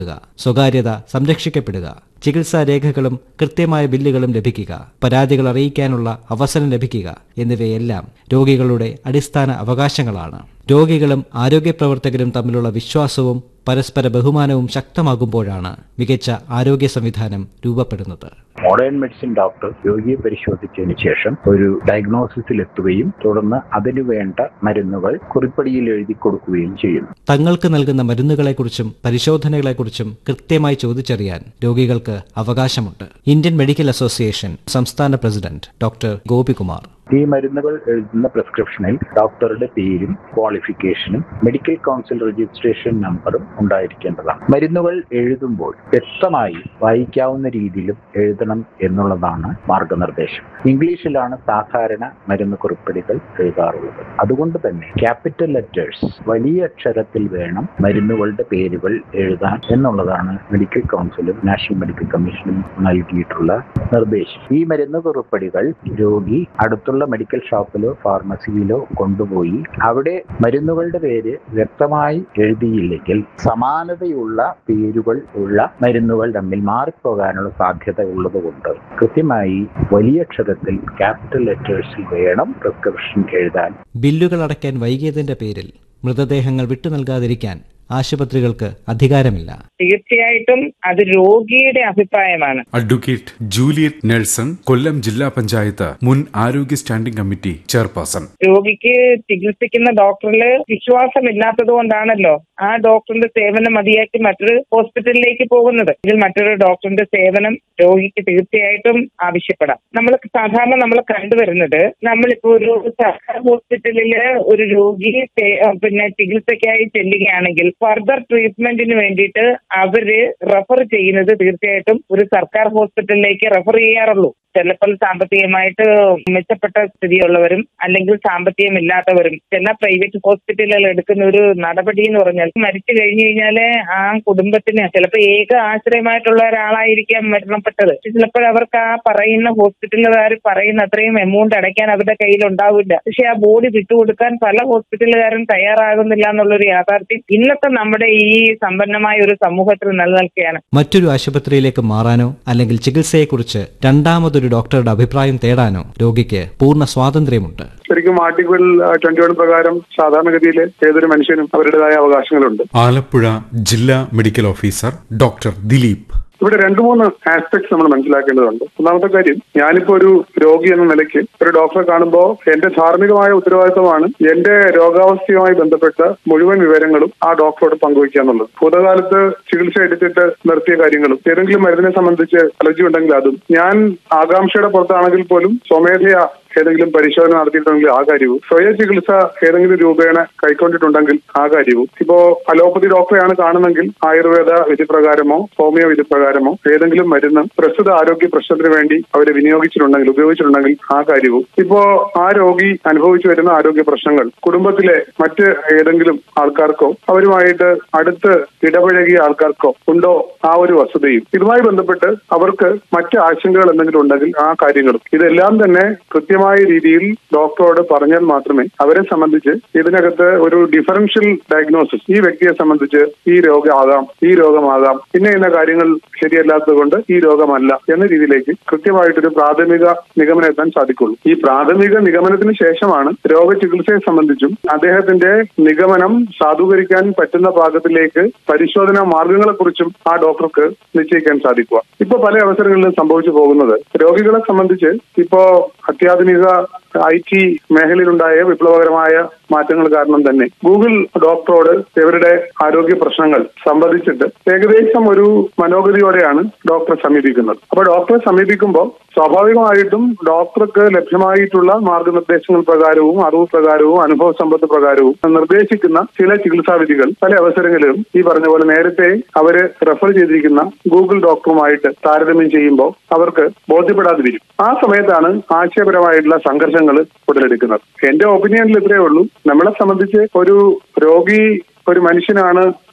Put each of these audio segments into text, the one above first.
സ്വകാര്യത സംരക്ഷിക്കപ്പെടുക ചികിത്സാ രേഖകളും കൃത്യമായ ബില്ലുകളും ലഭിക്കുക പരാതികൾ അറിയിക്കാനുള്ള അവസരം ലഭിക്കുക എന്നിവയെല്ലാം രോഗികളുടെ അടിസ്ഥാന അവകാശങ്ങളാണ് രോഗികളും ആരോഗ്യ പ്രവർത്തകരും തമ്മിലുള്ള വിശ്വാസവും പരസ്പര ബഹുമാനവും ശക്തമാകുമ്പോഴാണ് മികച്ച ആരോഗ്യ സംവിധാനം രൂപപ്പെടുന്നത് മോഡേൺ മെഡിസിൻ ഡോക്ടർ രോഗിയെ പരിശോധിച്ചതിന് ശേഷം ഒരു ഡയഗ്നോസിസിൽ എത്തുകയും തുടർന്ന് അതിനു വേണ്ട മരുന്നുകൾ കുറിപ്പടിയിൽ എഴുതി കൊടുക്കുകയും ചെയ്യുന്നു തങ്ങൾക്ക് നൽകുന്ന മരുന്നുകളെക്കുറിച്ചും പരിശോധനകളെക്കുറിച്ചും കൃത്യമായി ചോദിച്ചറിയാൻ രോഗികൾക്ക് അവകാശമുണ്ട് ഇന്ത്യൻ മെഡിക്കൽ അസോസിയേഷൻ സംസ്ഥാന പ്രസിഡന്റ് ഡോക്ടർ ഗോപികുമാർ ഈ മരുന്നുകൾ എഴുതുന്ന പ്രിസ്ക്രിപ്ഷനിൽ ഡോക്ടറുടെ പേരും ക്വാളിഫിക്കേഷനും മെഡിക്കൽ കൗൺസിൽ രജിസ്ട്രേഷൻ നമ്പറും ഉണ്ടായിരിക്കേണ്ടതാണ് മരുന്നുകൾ എഴുതുമ്പോൾ വ്യക്തമായി വായിക്കാവുന്ന രീതിയിലും എഴുതണം എന്നുള്ളതാണ് മാർഗനിർദ്ദേശം ഇംഗ്ലീഷിലാണ് സാധാരണ മരുന്ന് കുറിപ്പടികൾ എഴുതാറുള്ളത് അതുകൊണ്ട് തന്നെ ക്യാപിറ്റൽ ലെറ്റേഴ്സ് വലിയ അക്ഷരത്തിൽ വേണം മരുന്നുകളുടെ പേരുകൾ എഴുതാൻ എന്നുള്ളതാണ് മെഡിക്കൽ കൗൺസിലും നാഷണൽ മെഡിക്കൽ കമ്മീഷനും നൽകിയിട്ടുള്ള നിർദ്ദേശം ഈ മരുന്ന് കുറിപ്പടികൾ രോഗി അടുത്തുള്ള മെഡിക്കൽ ഷോപ്പിലോ ഫാർമസിയിലോ കൊണ്ടുപോയി അവിടെ മരുന്നുകളുടെ പേര് വ്യക്തമായി എഴുതിയില്ലെങ്കിൽ സമാനതയുള്ള പേരുകൾ ഉള്ള മരുന്നുകൾ തമ്മിൽ മാറിപ്പോകാനുള്ള സാധ്യത ഉള്ളതുകൊണ്ട് കൃത്യമായി വലിയ അക്ഷരത്തിൽ ക്യാപിറ്റൽ ലെറ്റേഴ്സിൽ വേണം പ്രിസ്ക്രിപ്ഷൻ എഴുതാൻ ബില്ലുകൾ അടയ്ക്കാൻ വൈകിയതിന്റെ പേരിൽ മൃതദേഹങ്ങൾ വിട്ടു നൽകാതിരിക്കാൻ ആശുപത്രികൾക്ക് അധികാരമില്ല തീർച്ചയായിട്ടും അത് രോഗിയുടെ അഭിപ്രായമാണ് അഡ്വക്കേറ്റ് ജൂലിയറ്റ് നെൽസൺ കൊല്ലം ജില്ലാ പഞ്ചായത്ത് മുൻ ആരോഗ്യ സ്റ്റാൻഡിംഗ് കമ്മിറ്റി ചെയർപേഴ്സൺ രോഗിക്ക് ചികിത്സിക്കുന്ന ഡോക്ടറിൽ വിശ്വാസമില്ലാത്തത് കൊണ്ടാണല്ലോ ആ ഡോക്ടറിന്റെ സേവനം മതിയാക്കി മറ്റൊരു ഹോസ്പിറ്റലിലേക്ക് പോകുന്നത് ഇതിൽ മറ്റൊരു ഡോക്ടറിന്റെ സേവനം രോഗിക്ക് തീർച്ചയായിട്ടും ആവശ്യപ്പെടാം നമ്മൾ സാധാരണ നമ്മൾ കണ്ടുവരുന്നത് നമ്മളിപ്പോ ഒരു സർക്കാർ ഹോസ്പിറ്റലില് ഒരു രോഗി സേ- പിന്നെ ചികിത്സയ്ക്കായി ചെല്ലുകയാണെങ്കിൽ ഫർദർ ട്രീറ്റ്മെന്റിന് വേണ്ടിയിട്ട് അവര് റെഫർ ചെയ്യുന്നത് തീർച്ചയായിട്ടും ഒരു സർക്കാർ ഹോസ്പിറ്റലിലേക്ക് റെഫർ ചെയ്യാറുള്ളൂ ചിലപ്പോൾ സാമ്പത്തികമായിട്ട് മെച്ചപ്പെട്ട സ്ഥിതിയുള്ളവരും അല്ലെങ്കിൽ സാമ്പത്തികമില്ലാത്തവരും ചില പ്രൈവറ്റ് ഹോസ്പിറ്റലുകൾ എടുക്കുന്ന ഒരു നടപടി എന്ന് പറഞ്ഞാൽ മരിച്ചു കഴിഞ്ഞു കഴിഞ്ഞാല് ആ കുടുംബത്തിന് ചിലപ്പോൾ ഏക ആശ്രയമായിട്ടുള്ള ഒരാളായിരിക്കാം മരണപ്പെട്ടത് ചിലപ്പോൾ അവർക്ക് ആ പറയുന്ന ഹോസ്പിറ്റലുകാർ പറയുന്ന അത്രയും എമൗണ്ട് അടയ്ക്കാൻ അവരുടെ കയ്യിൽ ഉണ്ടാവില്ല പക്ഷെ ആ ബോഡി വിട്ടുകൊടുക്കാൻ പല ഹോസ്പിറ്റലുകാരും തയ്യാറാകുന്നില്ല എന്നുള്ളൊരു യാഥാർത്ഥ്യം ഇന്നത്തെ നമ്മുടെ ഈ സമ്പന്നമായ ഒരു സമൂഹത്തിൽ നിലനിൽക്കുകയാണ് മറ്റൊരു ആശുപത്രിയിലേക്ക് മാറാനോ അല്ലെങ്കിൽ ചികിത്സയെക്കുറിച്ച് രണ്ടാമതൊരു ഡോക്ടറുടെ അഭിപ്രായം തേടാനോ രോഗിക്ക് പൂർണ്ണ സ്വാതന്ത്ര്യമുണ്ട് ശരിക്കും ആർട്ടിക്കിൾ ട്വന്റി വൺ പ്രകാരം സാധാരണഗതിയിൽ ഏതൊരു മനുഷ്യനും അവരുടേതായ അവകാശങ്ങളുണ്ട് ആലപ്പുഴ ജില്ലാ മെഡിക്കൽ ഓഫീസർ ഡോക്ടർ ദിലീപ് ഇവിടെ രണ്ട് മൂന്ന് ആസ്പെക്ട്സ് നമ്മൾ മനസ്സിലാക്കേണ്ടതുണ്ട് ഒന്നാമത്തെ കാര്യം ഞാനിപ്പോ ഒരു രോഗി എന്ന നിലയ്ക്ക് ഒരു ഡോക്ടറെ കാണുമ്പോൾ എന്റെ ധാർമ്മികമായ ഉത്തരവാദിത്തമാണ് എന്റെ രോഗാവസ്ഥയുമായി ബന്ധപ്പെട്ട മുഴുവൻ വിവരങ്ങളും ആ ഡോക്ടറോട് പങ്കുവയ്ക്കുക എന്നുള്ളത് ഭൂതകാലത്ത് ചികിത്സ എടുത്തിട്ട് നിർത്തിയ കാര്യങ്ങളും ഏതെങ്കിലും മരുന്നിനെ സംബന്ധിച്ച് അലർജി ഉണ്ടെങ്കിൽ അതും ഞാൻ ആകാംക്ഷയുടെ പുറത്താണെങ്കിൽ പോലും സ്വമേധയാ ഏതെങ്കിലും പരിശോധന നടത്തിയിട്ടുണ്ടെങ്കിൽ ആ കാര്യവും സ്വയ ചികിത്സ ഏതെങ്കിലും രൂപേണ കൈക്കൊണ്ടിട്ടുണ്ടെങ്കിൽ ആ കാര്യവും ഇപ്പോ അലോപ്പതി ഡോക്ടറെയാണ് കാണുന്നെങ്കിൽ ആയുർവേദ വിധിപ്രകാരമോ ഹോമിയോ വിധിപ്രകാരമോ ഏതെങ്കിലും മരുന്ന് പ്രസ്തുത ആരോഗ്യ പ്രശ്നത്തിന് വേണ്ടി അവരെ വിനിയോഗിച്ചിട്ടുണ്ടെങ്കിൽ ഉപയോഗിച്ചിട്ടുണ്ടെങ്കിൽ ആ കാര്യവും ഇപ്പോ ആ രോഗി അനുഭവിച്ചു വരുന്ന ആരോഗ്യ പ്രശ്നങ്ങൾ കുടുംബത്തിലെ മറ്റ് ഏതെങ്കിലും ആൾക്കാർക്കോ അവരുമായിട്ട് അടുത്ത് ഇടപഴകിയ ആൾക്കാർക്കോ ഉണ്ടോ ആ ഒരു വസ്തുതയും ഇതുമായി ബന്ധപ്പെട്ട് അവർക്ക് മറ്റ് ആശങ്കകൾ എന്തെങ്കിലും ഉണ്ടെങ്കിൽ ആ കാര്യങ്ങളും ഇതെല്ലാം തന്നെ കൃത്യമായ രീതിയിൽ ഡോക്ടറോട് പറഞ്ഞാൽ മാത്രമേ അവരെ സംബന്ധിച്ച് ഇതിനകത്ത് ഒരു ഡിഫറൻഷ്യൽ ഡയഗ്നോസിസ് ഈ വ്യക്തിയെ സംബന്ധിച്ച് ഈ രോഗമാകാം ഈ രോഗമാകാം ഇന്ന ഇന്ന കാര്യങ്ങൾ ശരിയല്ലാത്തത് കൊണ്ട് ഈ രോഗമല്ല എന്ന രീതിയിലേക്ക് കൃത്യമായിട്ടൊരു പ്രാഥമിക നിഗമനം എത്താൻ സാധിക്കുള്ളൂ ഈ പ്രാഥമിക നിഗമനത്തിന് ശേഷമാണ് രോഗചികിത്സയെ സംബന്ധിച്ചും അദ്ദേഹത്തിന്റെ നിഗമനം സാധൂകരിക്കാൻ പറ്റുന്ന ഭാഗത്തിലേക്ക് പരിശോധനാ മാർഗങ്ങളെക്കുറിച്ചും ആ ഡോക്ടർക്ക് നിശ്ചയിക്കാൻ സാധിക്കുക ഇപ്പൊ പല അവസരങ്ങളിലും സംഭവിച്ചു പോകുന്നത് രോഗികളെ സംബന്ധിച്ച് ഇപ്പോ അത്യാധുനിക ഐ ടി മേഖലയിലുണ്ടായ വിപ്ലവകരമായ മാറ്റങ്ങൾ കാരണം തന്നെ ഗൂഗിൾ ഡോക്ടറോട് ഇവരുടെ ആരോഗ്യ പ്രശ്നങ്ങൾ സംബന്ധിച്ചിട്ട് ഏകദേശം ഒരു മനോഗതിയോടെയാണ് ഡോക്ടറെ സമീപിക്കുന്നത് അപ്പൊ ഡോക്ടറെ സമീപിക്കുമ്പോൾ സ്വാഭാവികമായിട്ടും ഡോക്ടർക്ക് ലഭ്യമായിട്ടുള്ള മാർഗനിർദ്ദേശങ്ങൾ പ്രകാരവും അറിവ് പ്രകാരവും അനുഭവ സമ്പത്ത് പ്രകാരവും നിർദ്ദേശിക്കുന്ന ചില ചികിത്സാ വിധികൾ പല അവസരങ്ങളിലും ഈ പറഞ്ഞ പോലെ നേരത്തെ അവര് റെഫർ ചെയ്തിരിക്കുന്ന ഗൂഗിൾ ഡോക്ടറുമായിട്ട് താരതമ്യം ചെയ്യുമ്പോൾ അവർക്ക് ബോധ്യപ്പെടാതെ വരും ആ സമയത്താണ് ആശയപരമായിട്ടുള്ള സംഘർഷങ്ങൾ ഉടലെടുക്കുന്നത് എന്റെ ഒപ്പീനിയനിൽ ഇത്രയേ ഉള്ളൂ നമ്മളെ സംബന്ധിച്ച് ഒരു രോഗി ഒരു മനുഷ്യനാണ്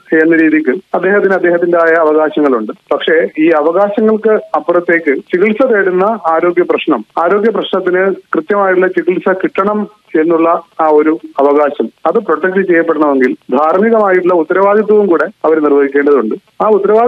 എന്ന രീതിക്ക് അദ്ദേഹത്തിന് അദ്ദേഹത്തിന്റെതായ അവകാശങ്ങളുണ്ട് പക്ഷേ ഈ അവകാശങ്ങൾക്ക് അപ്പുറത്തേക്ക് ചികിത്സ തേടുന്ന ആരോഗ്യ പ്രശ്നം ആരോഗ്യ പ്രശ്നത്തിന് കൃത്യമായിട്ടുള്ള ചികിത്സ കിട്ടണം എന്നുള്ള ആ ഒരു അവകാശം അത് പ്രൊട്ടക്ട് ചെയ്യപ്പെടണമെങ്കിൽ ധാർമ്മികമായിട്ടുള്ള ഉത്തരവാദിത്വവും കൂടെ അവർ നിർവഹിക്കേണ്ടതുണ്ട് ആ ഉത്തരവാദിത്വം